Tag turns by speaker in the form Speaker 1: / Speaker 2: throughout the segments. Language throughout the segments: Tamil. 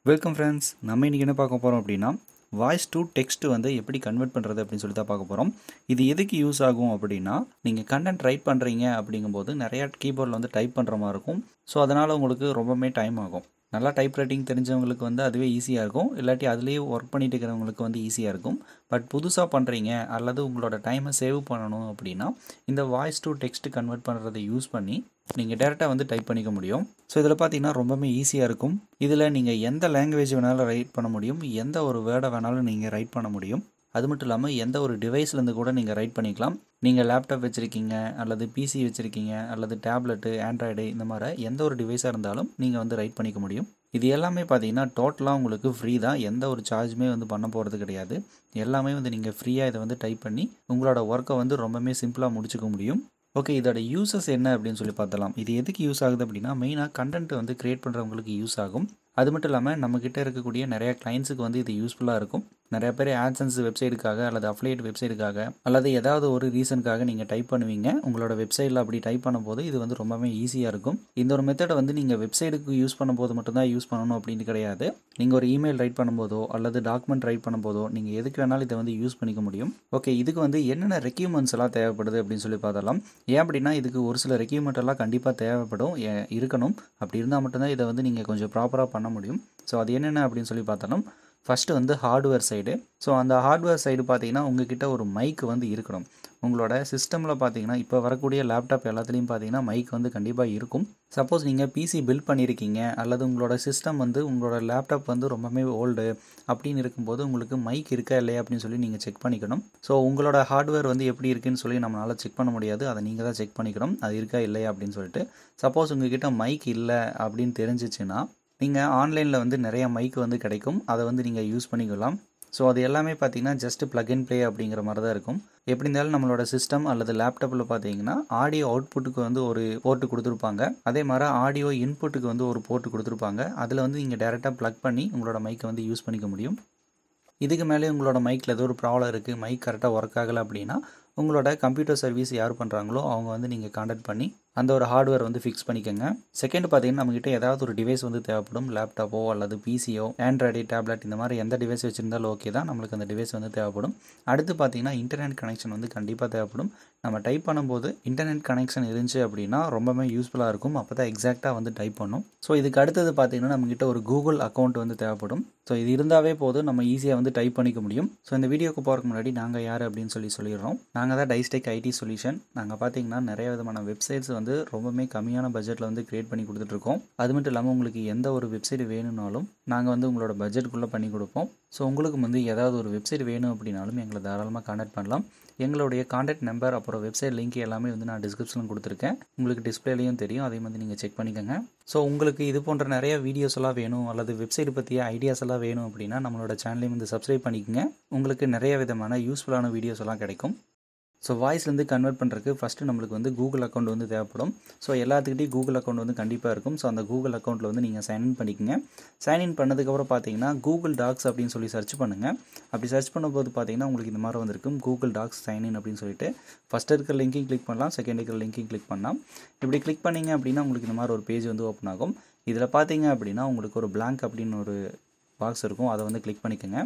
Speaker 1: வெல்கம் ஃப்ரெண்ட்ஸ் நம்ம இன்றைக்கி என்ன பார்க்க போகிறோம் அப்படின்னா வாய்ஸ் டு டெக்ஸ்ட் வந்து எப்படி கன்வெர்ட் பண்ணுறது அப்படின்னு சொல்லி தான் பார்க்க போகிறோம் இது எதுக்கு யூஸ் ஆகும் அப்படின்னா நீங்கள் கண்டென்ட் ரைட் பண்ணுறீங்க அப்படிங்கும்போது நிறையா கீபோர்டில் வந்து டைப் பண்ணுற மாதிரி இருக்கும் ஸோ அதனால் உங்களுக்கு ரொம்பவுமே டைம் ஆகும் நல்லா டைப் ரைட்டிங் தெரிஞ்சவங்களுக்கு வந்து அதுவே ஈஸியாக இருக்கும் இல்லாட்டி அதுலேயே ஒர்க் பண்ணிட்டு இருக்கிறவங்களுக்கு வந்து ஈஸியாக இருக்கும் பட் புதுசாக பண்ணுறீங்க அல்லது உங்களோட டைமை சேவ் பண்ணணும் அப்படின்னா இந்த வாய்ஸ் டு டெக்ஸ்ட் கன்வெர்ட் பண்ணுறதை யூஸ் பண்ணி நீங்கள் டேரெக்டாக வந்து டைப் பண்ணிக்க முடியும் ஸோ இதில் பார்த்தீங்கன்னா ரொம்பவே ஈஸியாக இருக்கும் இதில் நீங்கள் எந்த லாங்குவேஜ் வேணாலும் ரைட் பண்ண முடியும் எந்த ஒரு வேர்டை வேணாலும் நீங்கள் ரைட் பண்ண முடியும் அது மட்டும் இல்லாமல் எந்த ஒரு டிவைஸ்லேருந்து கூட நீங்கள் ரைட் பண்ணிக்கலாம் நீங்கள் லேப்டாப் வச்சுருக்கீங்க அல்லது பிசி வச்சுருக்கீங்க அல்லது டேப்லெட்டு ஆண்ட்ராய்டு இந்த மாதிரி எந்த ஒரு டிவைஸாக இருந்தாலும் நீங்கள் வந்து ரைட் பண்ணிக்க முடியும் இது எல்லாமே பார்த்தீங்கன்னா டோட்டலாக உங்களுக்கு ஃப்ரீ தான் எந்த ஒரு சார்ஜுமே வந்து பண்ண போகிறது கிடையாது எல்லாமே வந்து நீங்கள் ஃப்ரீயாக இதை வந்து டைப் பண்ணி உங்களோட ஒர்க்கை வந்து ரொம்பவே சிம்பிளாக முடிச்சுக்க முடியும் ஓகே இதோட யூசஸ் என்ன அப்படின்னு சொல்லி பார்த்தலாம் இது எதுக்கு யூஸ் ஆகுது அப்படின்னா மெயினாக கண்டென்ட் வந்து க்ரியேட் பண்ணுறவங்களுக்கு யூஸ் ஆகும் அது மட்டும் இல்லாமல் நம்மக்கிட்ட இருக்கக்கூடிய நிறைய கிளைண்ட்ஸுக்கு வந்து இது யூஸ்ஃபுல்லாக இருக்கும் நிறைய பேர் ஆட்சன்ஸ் வெப்சைட்டுக்காக அல்லது அஃப்லேட் வெப்சைட்டுக்காக அல்லது ஏதாவது ஒரு ரீசனுக்காக நீங்கள் டைப் பண்ணுவீங்க உங்களோட வெப்சைட்டில் அப்படி டைப் பண்ணும்போது இது வந்து ரொம்பவே ஈஸியாக இருக்கும் இந்த ஒரு மெத்தடை வந்து நீங்கள் வெப்சைட்டுக்கு யூஸ் பண்ணும்போது மட்டும்தான் யூஸ் பண்ணணும் அப்படின்னு கிடையாது நீங்கள் ஒரு இமெயில் ரைட் பண்ணும்போதோ அல்லது டாக்குமெண்ட் ரைட் பண்ணும்போதோ நீங்கள் எதுக்கு வேணாலும் இதை வந்து யூஸ் பண்ணிக்க முடியும் ஓகே இதுக்கு வந்து என்னென்ன ரெக்யூமெண்ட்ஸ் எல்லாம் தேவைப்படுது அப்படின்னு சொல்லி பார்த்தலாம் ஏன் அப்படின்னா இதுக்கு ஒரு சில ரெக்யூமெண்ட் எல்லாம் கண்டிப்பாக தேவைப்படும் ஏ- இருக்கணும் அப்படி இருந்தால் மட்டும்தான் இதை வந்து நீங்கள் கொஞ்சம் ப்ராப்பராக பண்ண முடியும் ஸோ அது என்னென்ன அப்படின்னு சொல்லி பார்த்தாலும் ஃபஸ்ட்டு வந்து ஹார்ட்வேர் சைடு ஸோ அந்த ஹார்ட்வேர் சைடு பார்த்தீங்கன்னா உங்ககிட்ட ஒரு மைக் வந்து இருக்கணும் உங்களோட சிஸ்டமில் பார்த்தீங்கன்னா இப்போ வரக்கூடிய லேப்டாப் எல்லாத்துலேயும் பார்த்தீங்கன்னா மைக் வந்து கண்டிப்பாக இருக்கும் சப்போஸ் நீங்கள் பிசி பில்ட் பண்ணியிருக்கீங்க அல்லது உங்களோட சிஸ்டம் வந்து உங்களோட லேப்டாப் வந்து ரொம்பவே ஓல்டு அப்படின்னு இருக்கும்போது உங்களுக்கு மைக் இருக்கா இல்லையா அப்படின்னு சொல்லி நீங்கள் செக் பண்ணிக்கணும் ஸோ உங்களோட ஹார்ட்வேர் வந்து எப்படி இருக்குன்னு சொல்லி நம்மளால் செக் பண்ண முடியாது அதை நீங்கள் தான் செக் பண்ணிக்கணும் அது இருக்கா இல்லையா அப்படின்னு சொல்லிட்டு சப்போஸ் உங்ககிட்ட மைக் இல்லை அப்படின்னு தெரிஞ்சிச்சுன்னா நீங்கள் ஆன்லைனில் வந்து நிறைய மைக் வந்து கிடைக்கும் அதை வந்து நீங்கள் யூஸ் பண்ணிக்கலாம் ஸோ அது எல்லாமே பார்த்தீங்கன்னா ஜஸ்ட் plug and ப்ளே அப்படிங்கிற மாதிரி தான் இருக்கும் எப்படி இருந்தாலும் நம்மளோட சிஸ்டம் அல்லது லேப்டாப்பில் பார்த்தீங்கன்னா ஆடியோ அவுட்புட்டுக்கு வந்து ஒரு போர்ட்டு கொடுத்துருப்பாங்க அதே மாதிரி ஆடியோ இன்புட்டுக்கு வந்து ஒரு போர்ட்டு கொடுத்துருப்பாங்க அதில் வந்து நீங்கள் டேரெக்டாக ப்ளக் பண்ணி உங்களோட மைக்கை வந்து யூஸ் பண்ணிக்க முடியும் இதுக்கு மேலே உங்களோட மைக்கில் ஏதோ ஒரு ப்ராப்ளம் இருக்குது மைக் கரெக்டாக ஒர்க் ஆகலை அப்படின்னா உங்களோட கம்ப்யூட்டர் சர்வீஸ் யார் பண்ணுறாங்களோ அவங்க வந்து நீங்கள் காண்டாக்ட் பண்ணி அந்த ஒரு ஹார்ட்வேர் வந்து ஃபிக்ஸ் பண்ணிக்கோங்க செகண்ட் பார்த்தீங்கன்னா நம்மகிட்ட ஏதாவது ஒரு டிவைஸ் வந்து தேவைப்படும் லேப்டாப்போ அல்லது பிசியோ ஆண்ட்ராய்டு டேப்லெட் இந்த மாதிரி எந்த டிவைஸ் வச்சுருந்தாலும் ஓகே தான் நம்மளுக்கு அந்த டிவைஸ் வந்து தேவைப்படும் அடுத்து பார்த்தீங்கன்னா இன்டர்நெட் கனெக்ஷன் வந்து கண்டிப்பாக தேவைப்படும் நம்ம டைப் பண்ணும்போது இன்டர்நெட் கனெக்ஷன் இருந்துச்சு அப்படின்னா ரொம்பவே யூஸ்ஃபுல்லாக இருக்கும் அப்போ தான் எக்ஸாக்டாக வந்து டைப் பண்ணும் ஸோ இதுக்கு அடுத்தது பார்த்தீங்கன்னா நம்மகிட்ட ஒரு கூகுள் அக்கௌண்ட் வந்து தேவைப்படும் ஸோ இது இருந்தாவே போதும் நம்ம ஈஸியாக வந்து டைப் பண்ணிக்க முடியும் ஸோ இந்த வீடியோக்கு போகிறதுக்கு முன்னாடி நாங்கள் யார் அப்படின்னு சொல்லி சொல்லிடுறோம் நாங்கள் தான் டைஸ்டெக் ஐடி சொல்யூஷன் நாங்கள் பார்த்தீங்கன்னா நிறைய விதமான வெப்சைட்ஸ் வந்து ரொம்பவுமே கம்மியான பட்ஜெட்டில் வந்து கிரியேட் பண்ணி கொடுத்துட்ருக்கோம் அது மட்டும் இல்லாமல் உங்களுக்கு எந்த ஒரு வெப்சைட் வேணும்னாலும் நாங்கள் வந்து உங்களோட பட்ஜெட்டுக்குள்ளே பண்ணி கொடுப்போம் ஸோ உங்களுக்கு வந்து ஏதாவது ஒரு வெப்சைட் வேணும் அப்படின்னாலும் எங்களை தாராளமாக காண்டாக்ட் பண்ணலாம் எங்களுடைய காண்டாக்ட் நம்பர் அப்புறம் வெப்சைட் லிங்க் எல்லாமே வந்து நான் டிஸ்கிரிப்ஷனில் கொடுத்துருக்கேன் உங்களுக்கு டிஸ்பிளேலையும் தெரியும் அதையும் வந்து நீங்கள் செக் பண்ணிக்கோங்க ஸோ உங்களுக்கு இது போன்ற நிறைய வீடியோஸ் எல்லாம் வேணும் அல்லது வெப்சைட் பற்றிய ஐடியாஸ் எல்லாம் வேணும் அப்படின்னா நம்மளோட சேனலையும் வந்து சப்ஸ்கிரைப் பண்ணிக்கோங்க உங்களுக்கு நிறைய விதமான யூஸ்ஃபுல்லான வீடியோஸ் எல்லாம் கிடைக்கும் ஸோ வாய்ஸ்லேருந்து கன்வெர்ட் பண்ணுறதுக்கு ஃபஸ்ட்டு நம்மளுக்கு வந்து கூகுள் அக்கௌண்ட் வந்து தேவைப்படும் ஸோ எல்லாத்துக்கிட்டையும் கூகுள் அக்கௌண்ட் வந்து கண்டிப்பாக இருக்கும் ஸோ அந்த கூகுள் அக்கௌண்ட்டில் வந்து நீங்கள் சைன்இன் பண்ணிக்கோங்க சைன்இன் பண்ணதுக்கப்புறம் பார்த்தீங்கன்னா கூகுள் டாக்ஸ் அப்படின்னு சொல்லி சர்ச் பண்ணுங்கள் அப்படி சர்ச் பண்ணும்போது பார்த்தீங்கன்னா உங்களுக்கு இந்த மாதிரி வந்திருக்கும் கூகுள் டாக்ஸ் சைன்இன் அப்படின்னு சொல்லிட்டு ஃபஸ்ட் இருக்கிற லிங்கையும் கிளிக் பண்ணலாம் செகண்ட் இருக்கிற லிங்கையும் கிளிக் பண்ணலாம் இப்படி கிளிக் பண்ணீங்க அப்படின்னா உங்களுக்கு இந்த மாதிரி ஒரு பேஜ் வந்து ஓப்பன் ஆகும் இதில் பார்த்தீங்க அப்படின்னா உங்களுக்கு ஒரு blank அப்படின்னு ஒரு பாக்ஸ் இருக்கும் அதை வந்து கிளிக் பண்ணிக்கோங்க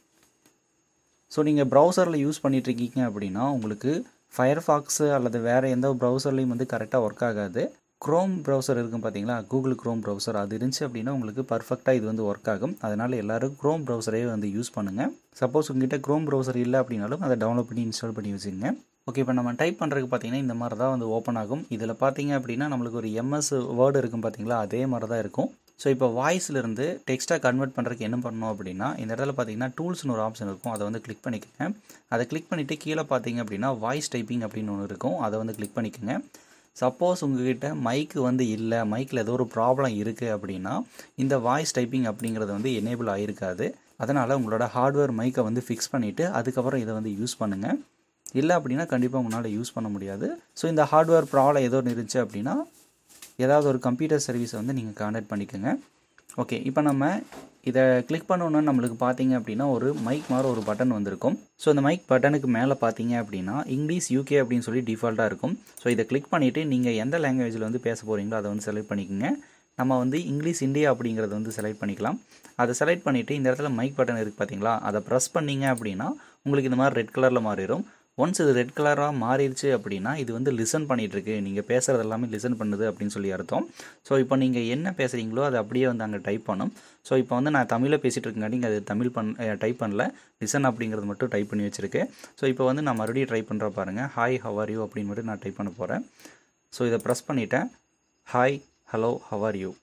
Speaker 1: ஸோ நீங்கள் ப்ரௌசரில் யூஸ் பண்ணிகிட்ருக்கீங்க அப்படின்னா உங்களுக்கு ஃபயர்ஃபாக்ஸு அல்லது வேறு எந்த ப்ரௌசர்லையும் வந்து கரெக்டாக ஒர்க் ஆகாது க்ரோம் ப்ரௌசர் இருக்கும் பார்த்தீங்களா கூகுள் க்ரோம் ப்ரௌசர் அது இருந்துச்சு அப்படின்னா உங்களுக்கு பர்ஃபெக்டாக இது வந்து ஒர்க் ஆகும் அதனால் எல்லோரும் க்ரோம் ப்ரௌசரே வந்து யூஸ் பண்ணுங்கள் சப்போஸ் உங்ககிட்ட க்ரோம் ப்ரௌசர் இல்லை அப்படின்னாலும் அதை டவுன்லோட் பண்ணி இன்ஸ்டால் பண்ணி வச்சுக்கோங்க ஓகே இப்போ நம்ம டைப் பண்ணுறதுக்கு பார்த்தீங்கன்னா இந்த மாதிரி தான் வந்து ஓப்பன் ஆகும் இதில் பார்த்தீங்க அப்படின்னா நம்மளுக்கு ஒரு எம்எஸ் வேர்டு இருக்கும் பார்த்தீங்களா அதே மாதிரி தான் இருக்கும் ஸோ இப்போ வாய்ஸ்லேருந்து டெக்ஸ்ட்டாக கன்வெர்ட் பண்ணுறதுக்கு என்ன பண்ணணும் அப்படின்னா இந்த இடத்துல பார்த்தீங்கன்னா டூல்ஸ்னு ஒரு ஆப்ஷன் இருக்கும் அதை வந்து கிளிக் பண்ணிக்கோங்க அதை கிளிக் பண்ணிவிட்டு கீழே பார்த்தீங்க அப்படின்னா வாய்ஸ் டைப்பிங் அப்படின்னு ஒன்று இருக்கும் அதை வந்து கிளிக் பண்ணிக்கோங்க சப்போஸ் உங்ககிட்ட மைக்கு வந்து இல்லை மைக்கில் ஏதோ ஒரு ப்ராப்ளம் இருக்குது அப்படின்னா இந்த வாய்ஸ் டைப்பிங் அப்படிங்கிறது வந்து எனேபிள் ஆகிருக்காது அதனால் உங்களோட ஹார்ட்வேர் மைக்கை வந்து ஃபிக்ஸ் பண்ணிவிட்டு அதுக்கப்புறம் இதை வந்து யூஸ் பண்ணுங்கள் இல்லை அப்படின்னா கண்டிப்பாக உங்களால் யூஸ் பண்ண முடியாது ஸோ இந்த ஹார்ட்வேர் ப்ராப்ளம் ஏதோ ஒன்று இருந்துச்சு அப்படின்னா ஏதாவது ஒரு கம்ப்யூட்டர் சர்வீஸை வந்து நீங்கள் கான்டாக்ட் பண்ணிக்கோங்க ஓகே இப்போ நம்ம இதை கிளிக் பண்ணோன்னா நம்மளுக்கு பார்த்தீங்க அப்படின்னா ஒரு மைக் மாதிரி ஒரு பட்டன் வந்திருக்கும் ஸோ இந்த மைக் பட்டனுக்கு மேலே பார்த்தீங்க அப்படின்னா இங்கிலீஷ் யூகே அப்படின்னு சொல்லி டிஃபால்ட்டாக இருக்கும் ஸோ இதை கிளிக் பண்ணிவிட்டு நீங்கள் எந்த லாங்குவேஜில் வந்து பேச போகிறீங்களோ அதை வந்து செலக்ட் பண்ணிக்கோங்க நம்ம வந்து இங்கிலீஷ் இந்தியா அப்படிங்கிறத வந்து செலக்ட் பண்ணிக்கலாம் அதை செலக்ட் பண்ணிவிட்டு இந்த இடத்துல மைக் பட்டன் இருக்குது பார்த்தீங்களா அதை ப்ரெஸ் பண்ணீங்க அப்படின்னா உங்களுக்கு இந்த மாதிரி ரெட் கலரில் மாறிடும் ஒன்ஸ் இது ரெட் கலராக மாறிடுச்சு அப்படின்னா இது வந்து லிசன் பண்ணிகிட்ருக்கு நீங்கள் பேசுகிறது எல்லாமே லிசன் பண்ணுது அப்படின்னு சொல்லி அர்த்தம் ஸோ இப்போ நீங்கள் என்ன பேசுகிறீங்களோ அதை அப்படியே வந்து அங்கே டைப் பண்ணும் ஸோ இப்போ வந்து நான் தமிழில் பேசிகிட்டு இருக்கங்காட்டி அது தமிழ் பண் டைப் பண்ணல லிசன் அப்படிங்கிறது மட்டும் டைப் பண்ணி வச்சுருக்கு ஸோ இப்போ வந்து நான் மறுபடியும் ட்ரை பண்ணுற பாருங்கள் ஹாய் ஹவர் யூ அப்படின்னு மட்டும் நான் டைப் பண்ண போகிறேன் ஸோ இதை ப்ரெஸ் பண்ணிவிட்டேன் hi hello how are you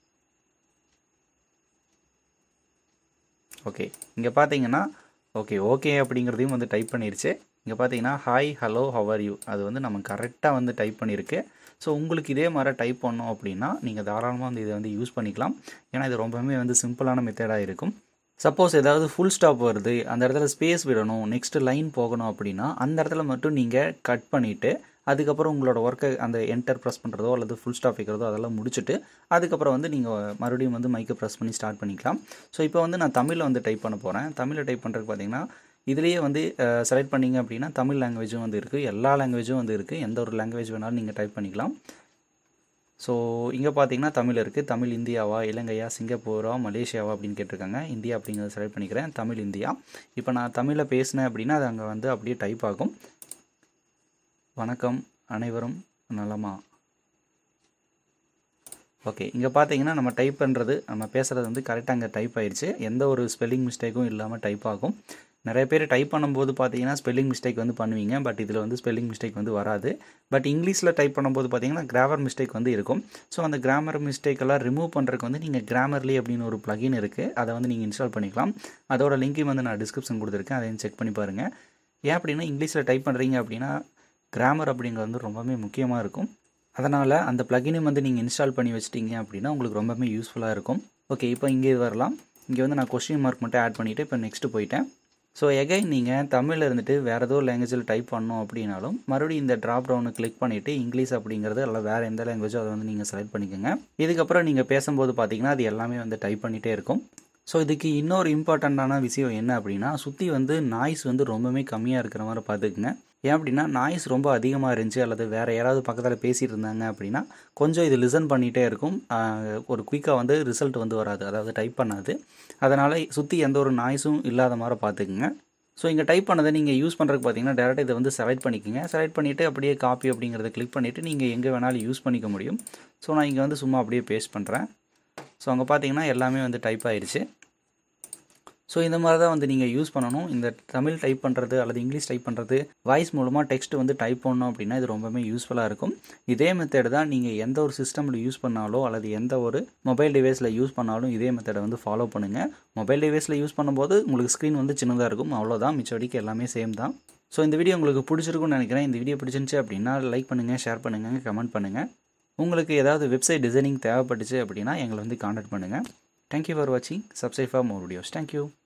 Speaker 1: okay இங்கே பார்த்தீங்கன்னா ஓகே ஓகே அப்படிங்கிறதையும் வந்து டைப் பண்ணிருச்சு இங்கே பார்த்தீங்கன்னா ஹாய் ஹலோ ஹவர் யூ அது வந்து நம்ம கரெக்டாக வந்து டைப் பண்ணியிருக்கு ஸோ உங்களுக்கு இதே மாதிரி டைப் பண்ணோம் அப்படின்னா நீங்கள் தாராளமாக வந்து இதை வந்து யூஸ் பண்ணிக்கலாம் ஏன்னா இது ரொம்பவுமே வந்து சிம்பிளான மெத்தடாக இருக்கும் சப்போஸ் ஏதாவது ஃபுல் ஸ்டாப் வருது அந்த இடத்துல ஸ்பேஸ் விடணும் நெக்ஸ்ட் லைன் போகணும் அப்படின்னா அந்த இடத்துல மட்டும் நீங்கள் கட் பண்ணிவிட்டு அதுக்கப்புறம் உங்களோட ஒர்க்கை அந்த என்டர் ப்ரெஸ் பண்ணுறதோ அல்லது ஃபுல் ஸ்டாப் வைக்கிறதோ அதெல்லாம் முடிச்சுட்டு அதுக்கப்புறம் வந்து நீங்கள் மறுபடியும் வந்து மைக்கை ப்ரெஸ் பண்ணி ஸ்டார்ட் பண்ணிக்கலாம் ஸோ இப்போ வந்து நான் தமிழில் வந்து டைப் பண்ண போகிறேன் தமிழில் டைப் பண்ணுறதுக்கு பார்த்தீங்கன்னா இதுலேயே வந்து செலக்ட் பண்ணிங்க அப்படின்னா தமிழ் லாங்குவேஜும் வந்து இருக்குது எல்லா லாங்குவேஜும் வந்து இருக்குது எந்த ஒரு லாங்குவேஜ் வேணாலும் நீங்கள் டைப் பண்ணிக்கலாம் ஸோ இங்கே பார்த்தீங்கன்னா தமிழ் இருக்குது தமிழ் இந்தியாவா இலங்கையா சிங்கப்பூரா மலேசியாவா அப்படின்னு கேட்டிருக்காங்க இந்தியா அப்படிங்கிறத செலக்ட் பண்ணிக்கிறேன் தமிழ் இந்தியா இப்போ நான் தமிழில் பேசினேன் அப்படின்னா அது அங்கே வந்து அப்படியே டைப் ஆகும் வணக்கம் அனைவரும் நலமா ஓகே இங்கே பார்த்தீங்கன்னா நம்ம டைப் பண்ணுறது நம்ம பேசுகிறது வந்து கரெக்டாக அங்கே டைப் ஆயிடுச்சு எந்த ஒரு ஸ்பெல்லிங் மிஸ்டேக்கும் இல்லாமல் டைப் ஆகும் நிறைய பேர் டைப் பண்ணும்போது பார்த்தீங்கன்னா ஸ்பெல்லிங் மிஸ்டேக் வந்து பண்ணுவீங்க பட் இதில் வந்து ஸ்பெல்லிங் மிஸ்டேக் வந்து வராது பட் இங்கிலீஷில் டைப் பண்ணும்போது பார்த்தீங்கன்னா கிராமர் மிஸ்டேக் வந்து இருக்கும் ஸோ அந்த கிராமர் மிஸ்டேக்கெல்லாம் ரிமூவ் பண்ணுறதுக்கு வந்து நீங்கள் கிராமர்லி அப்படின்னு ஒரு ப்ளகின் இருக்குது அதை வந்து நீங்கள் இன்ஸ்டால் பண்ணிக்கலாம் அதோட லிங்க்கையும் வந்து நான் டிஸ்கிரிப்ஷன் கொடுத்துருக்கேன் அதையும் செக் பண்ணி பாருங்கள் ஏன் அப்படின்னா இங்கிலீஷில் டைப் பண்ணுறீங்க அப்படின்னா கிராமர் அப்படிங்கிறது வந்து ரொம்பவே முக்கியமாக இருக்கும் அதனால் அந்த ப்ளகினையும் வந்து நீங்கள் இன்ஸ்டால் பண்ணி வச்சிட்டிங்க அப்படின்னா உங்களுக்கு ரொம்பவே யூஸ்ஃபுல்லாக இருக்கும் ஓகே இப்போ இங்கே வரலாம் இங்கே வந்து நான் கொஸ்டின் மார்க் மட்டும் ஆட் பண்ணிவிட்டு இப்போ நெக்ஸ்ட்டு போயிட்டேன் ஸோ எகைன் நீங்கள் தமிழில் இருந்துட்டு வேறு ஏதோ லாங்குவேஜில் டைப் பண்ணோம் அப்படின்னாலும் மறுபடியும் இந்த ட்ராப் டவுனை கிளிக் பண்ணிவிட்டு இங்கிலீஷ் அப்படிங்கிறது இல்லை வேறு எந்த லாங்குவேஜோ அதை வந்து நீங்கள் செலக்ட் பண்ணிக்கோங்க இதுக்கப்புறம் நீங்கள் பேசும்போது பார்த்தீங்கன்னா அது எல்லாமே வந்து டைப் பண்ணிகிட்டே இருக்கும் ஸோ இதுக்கு இன்னொரு இம்பார்ட்டண்ட்டான விஷயம் என்ன அப்படின்னா சுற்றி வந்து நாய்ஸ் வந்து ரொம்பவே கம்மியாக இருக்கிற மாதிரி பார்த்துக்குங்க ஏன் அப்படின்னா நாய்ஸ் ரொம்ப அதிகமாக இருந்துச்சு அல்லது வேறு யாராவது பக்கத்தில் பேசிகிட்டு இருந்தாங்க அப்படின்னா கொஞ்சம் இது லிசன் பண்ணிகிட்டே இருக்கும் ஒரு குயிக்காக வந்து ரிசல்ட் வந்து வராது அதாவது டைப் பண்ணாது அதனால் சுற்றி எந்த ஒரு நாய்ஸும் இல்லாத மாதிரி பார்த்துக்குங்க ஸோ இங்கே டைப் பண்ணதை நீங்கள் யூஸ் பண்ணுறதுக்கு பார்த்தீங்கன்னா டேரெக்டாக இதை வந்து செலக்ட் பண்ணிக்கோங்க செலக்ட் பண்ணிவிட்டு அப்படியே காப்பி அப்படிங்கிறத கிளிக் பண்ணிவிட்டு நீங்கள் எங்கே வேணாலும் யூஸ் பண்ணிக்க முடியும் ஸோ நான் இங்கே வந்து சும்மா அப்படியே பேஸ்ட் பண்ணுறேன் ஸோ அங்கே பார்த்தீங்கன்னா எல்லாமே வந்து டைப் ஆயிடுச்சு ஸோ இந்த மாதிரி தான் வந்து நீங்கள் யூஸ் பண்ணணும் இந்த தமிழ் டைப் பண்ணுறது அல்லது இங்கிலீஷ் டைப் பண்ணுறது வாய்ஸ் மூலமாக டெக்ஸ்ட் வந்து டைப் பண்ணணும் அப்படின்னா இது ரொம்பவே யூஸ்ஃபுல்லாக இருக்கும் இதே மெத்தட் தான் நீங்கள் எந்த ஒரு சிஸ்டமில் யூஸ் பண்ணாலோ அல்லது எந்த ஒரு மொபைல் டிவைஸில் யூஸ் பண்ணாலும் இதே மெத்தடை வந்து ஃபாலோ பண்ணுங்கள் மொபைல் டிவைஸில் யூஸ் பண்ணும்போது உங்களுக்கு ஸ்க்ரீன் வந்து சின்னதாக இருக்கும் அவ்வளோதான் மிச்சடிக்கு எல்லாமே சேம் தான் ஸோ இந்த வீடியோ உங்களுக்கு பிடிச்சிருக்கும்னு நினைக்கிறேன் இந்த வீடியோ பிடிச்சிருந்துச்சு அப்படின்னா லைக் பண்ணுங்கள் ஷேர் பண்ணுங்கள் கமெண்ட் பண்ணுங்கள் உங்களுக்கு ஏதாவது வெப்சைட் டிசைனிங் தேவைப்பட்டுச்சு அப்படின்னா எங்களை வந்து காண்டாக்ட் பண்ணுங்கள் தேங்க்யூ ஃபார் வாட்சிங் subscribe for more videos thank you